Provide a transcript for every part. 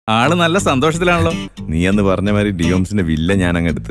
ആള് നല്ല സന്തോഷത്തിലാണല്ലോ നീ അന്ന് പറഞ്ഞ മാതിരി ഡിയോംസിന്റെ വില്ല ഞാൻ അങ്ങ് എടുത്ത്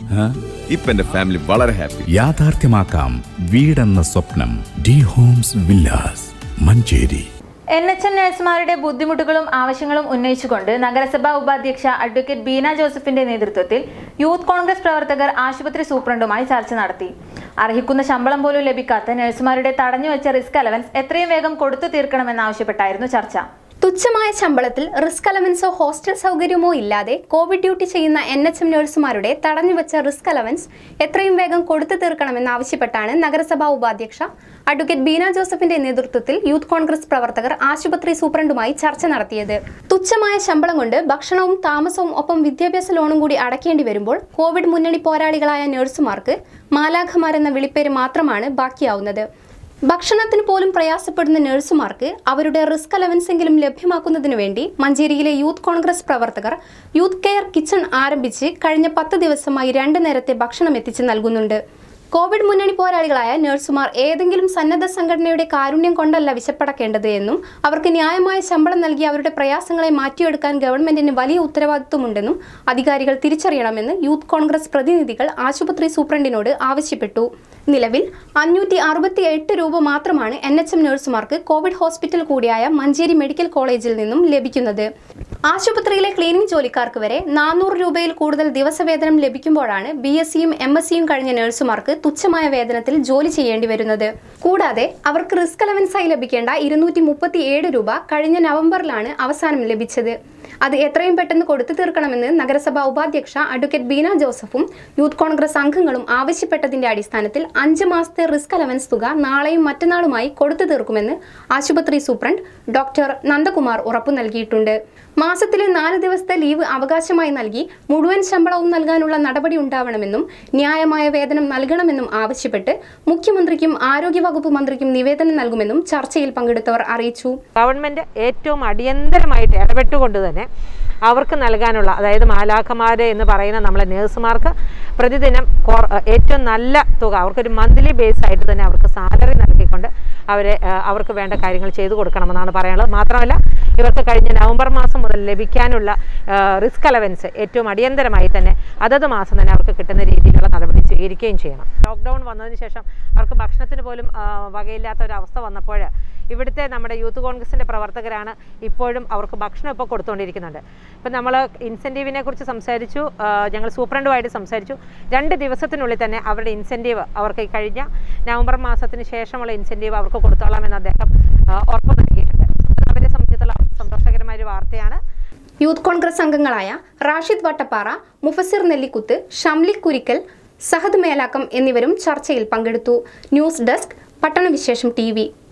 ഇപ്പൊ എന്റെ ഫാമിലി വളരെ ഹാപ്പി യാഥാർത്ഥ്യമാക്കാം വീടെന്ന സ്വപ്നം D homes villas Manjeri N H N നഴ്സുമാരുടെ ബുദ്ധിമുട്ടുകളും ആവശ്യങ്ങളും ഉന്നയിച്ചുകൊണ്ട് നഗരസഭാ ഉപാധ്യക്ഷ അഡ്വക്കേറ്റ് ബീന ജോസഫിന്റെ നേതൃത്വത്തിൽ യൂത്ത് കോൺഗ്രസ് പ്രവർത്തകർ ആശുപത്രി സൂപ്രണ്ടുമായി ചർച്ച നടത്തി അർഹിക്കുന്ന ശമ്പളം പോലും ലഭിക്കാത്ത നഴ്സുമാരുടെ തടഞ്ഞുവെച്ച റിസ്ക് അലവൻസ് എത്രയും വേഗം കൊടുത്തു തീർക്കണമെന്നാവശ്യപ്പെട്ടായിരുന്നു ചർച്ച തുച്ഛമായ ശമ്പളത്തിൽ റിസ്ക് അലവൻസോ ഹോസ്റ്റൽ സൗകര്യമോ ഇല്ലാതെ കോവിഡ് ഡ്യൂട്ടി ചെയ്യുന്ന എൻ എച്ച് എം നഴ്സുമാരുടെ തടഞ്ഞുവെച്ച റിസ്ക് അലവൻസ് എത്രയും വേഗം കൊടുത്തു തീർക്കണമെന്നാവശ്യപ്പെട്ടാണ് നഗരസഭാ ഉപാധ്യക്ഷ അഡ്വക്കേറ്റ് ബീന ജോസഫിന്റെ നേതൃത്വത്തിൽ യൂത്ത് കോൺഗ്രസ് പ്രവർത്തകർ ആശുപത്രി സൂപ്രണ്ടുമായി ചർച്ച നടത്തിയത് തുച്ഛമായ ശമ്പളം കൊണ്ട് ഭക്ഷണവും താമസവും ഒപ്പം വിദ്യാഭ്യാസ ലോണും കൂടി അടയ്ക്കേണ്ടി വരുമ്പോൾ കോവിഡ് മുന്നണി പോരാളികളായ നഴ്സുമാർക്ക് മാലാഖമാരെന്ന വിളിപ്പേര് മാത്രമാണ് ബാക്കിയാവുന്നത് ഭക്ഷണത്തിന് പോലും പ്രയാസപ്പെടുന്ന നഴ്സുമാർക്ക് അവരുടെ റിസ്ക് അലവൻസെങ്കിലും ലഭ്യമാക്കുന്നതിനു വേണ്ടി മഞ്ചേരിയിലെ യൂത്ത് കോൺഗ്രസ് പ്രവർത്തകർ യൂത്ത് കെയർ കിച്ചൺ ആരംഭിച്ച് കഴിഞ്ഞ പത്ത് ദിവസമായി രണ്ട് നേരത്തെ ഭക്ഷണം എത്തിച്ച് നൽകുന്നുണ്ട് കോവിഡ് മുന്നണി പോരാളികളായ നഴ്സുമാർ ഏതെങ്കിലും സന്നദ്ധ സംഘടനയുടെ കാരുണ്യം കൊണ്ടല്ല വിശപ്പടക്കേണ്ടത് എന്നും അവർക്ക് ന്യായമായ ശമ്പളം നൽകി അവരുടെ പ്രയാസങ്ങളെ മാറ്റിയെടുക്കാൻ ഗവൺമെന്റിന് വലിയ ഉത്തരവാദിത്വമുണ്ടെന്നും അധികാരികൾ തിരിച്ചറിയണമെന്ന് യൂത്ത് കോൺഗ്രസ് പ്രതിനിധികൾ ആശുപത്രി സൂപ്രണ്ടിനോട് ആവശ്യപ്പെട്ടു നിലവിൽ അഞ്ഞൂറ്റി അറുപത്തി എട്ട് രൂപ മാത്രമാണ് എൻ എച്ച് എം നഴ്സുമാർക്ക് കോവിഡ് ഹോസ്പിറ്റൽ കൂടിയായ മഞ്ചേരി മെഡിക്കൽ കോളേജിൽ നിന്നും ലഭിക്കുന്നത് ആശുപത്രിയിലെ ക്ലീനിംഗ് ജോലിക്കാർക്ക് വരെ നാനൂറ് രൂപയിൽ കൂടുതൽ ദിവസവേതനം ലഭിക്കുമ്പോഴാണ് ബി എസ് സിയും എം എസ് സിയും കഴിഞ്ഞ നഴ്സുമാർക്ക് തുച്ഛമായ വേതനത്തിൽ ജോലി ചെയ്യേണ്ടി വരുന്നത് കൂടാതെ അവർക്ക് റിസ്ക് അലവൻസായി ലഭിക്കേണ്ട ഇരുന്നൂറ്റി മുപ്പത്തി ഏഴ് രൂപ കഴിഞ്ഞ നവംബറിലാണ് അവസാനം ലഭിച്ചത് അത് എത്രയും പെട്ടെന്ന് കൊടുത്തു തീർക്കണമെന്ന് നഗരസഭാ ഉപാധ്യക്ഷ അഡ്വക്കേറ്റ് ബീന ജോസഫും യൂത്ത് കോൺഗ്രസ് അംഗങ്ങളും ആവശ്യപ്പെട്ടതിന്റെ അടിസ്ഥാനത്തിൽ അഞ്ച് മാസത്തെ റിസ്ക് അലവൻസ് തുക നാളെയും മറ്റന്നാളുമായി കൊടുത്തു തീർക്കുമെന്ന് ആശുപത്രി സൂപ്രണ്ട് ഡോക്ടർ നന്ദകുമാർ ഉറപ്പു നൽകിയിട്ടുണ്ട് മാസത്തിലെ നാല് ദിവസത്തെ ലീവ് അവകാശമായി നൽകി മുഴുവൻ ശമ്പളവും നൽകാനുള്ള നടപടി ഉണ്ടാവണമെന്നും ന്യായമായ വേതനം നൽകണമെന്നും ആവശ്യപ്പെട്ട് മുഖ്യമന്ത്രിക്കും ആരോഗ്യവകുപ്പ് മന്ത്രിക്കും നിവേദനം നൽകുമെന്നും ചർച്ചയിൽ പങ്കെടുത്തവർ അറിയിച്ചു ഗവൺമെൻറ് ഏറ്റവും അടിയന്തരമായിട്ട് ഇടപെട്ടുകൊണ്ട് തന്നെ അവർക്ക് നൽകാനുള്ള അതായത് മാലാഖമാർ എന്ന് പറയുന്ന നമ്മളെ നേഴ്സുമാർക്ക് പ്രതിദിനം കൊർ- ഏറ്റവും നല്ല തുക അവർക്കൊരു മന്ത്ലി ബേസ് ആയിട്ട് തന്നെ അവർക്ക് സാലറി നൽകിക്കൊണ്ട് അവരെ ആ, അവർക്ക് വേണ്ട കാര്യങ്ങൾ ചെയ്തു കൊടുക്കണമെന്നാണ് പറയാനുള്ളത് മാത്രമല്ല ഇവർക്ക് കഴിഞ്ഞ നവംബർ മാസം മുതൽ ലഭിക്കാനുള്ള റിസ്ക് അലവൻസ് ഏറ്റവും അടിയന്തരമായി തന്നെ അതത് മാസം തന്നെ അവർക്ക് കിട്ടുന്ന രീതിയിലുള്ള നടപടി സ്വീകരിക്കുകയും ചെയ്യണം ലോക്ക്ഡൗൺ വന്നതിന് ശേഷം അവർക്ക് ഭക്ഷണത്തിന് പോലും ആ, വകയില്ലാത്ത ഒരു അവസ്ഥ വന്നപ്പോൾ ഇവിടുത്തെ നമ്മുടെ യൂത്ത് കോൺഗ്രസിൻ്റെ പ്രവർത്തകരാണ് ഇപ്പോഴും അവർക്ക് ഭക്ഷണം ഇപ്പോൾ കൊടുത്തുകൊണ്ടിരിക്കുന്നുണ്ട് ഇപ്പം നമ്മൾ ഇൻസെൻറ്റീവിനെ കുറിച്ച് സംസാരിച്ചു ആ, ഞങ്ങൾ സൂപ്രണ്ടുമായിട്ട് സംസാരിച്ചു രണ്ട് ദിവസത്തിനുള്ളിൽ തന്നെ അവരുടെ ഇൻസെൻറ്റീവ് അവർക്ക് ഈ കഴിഞ്ഞ നവംബർ മാസത്തിന് ശേഷമുള്ള ഇൻസെൻറ്റീവ് അവർക്ക് കൊടുത്തോളാമെന്ന് അദ്ദേഹം ആ, ഉറപ്പ് നൽകിയിട്ടുണ്ട് അത് അവരെ സംബന്ധിച്ചിടത്തോളം സന്തോഷകരമായ ഒരു വാർത്തയാണ് യൂത്ത് കോൺഗ്രസ് അംഗങ്ങളായ റാഷിദ് വട്ടപ്പാറ മുഫസിർ നെല്ലിക്കുത്ത് ഷംലി കുരിക്കൽ സഹദ് മേലാക്കം എന്നിവരും ചർച്ചയിൽ പങ്കെടുത്തു ന്യൂസ് ഡെസ്ക് പട്ടണവിശേഷം ടി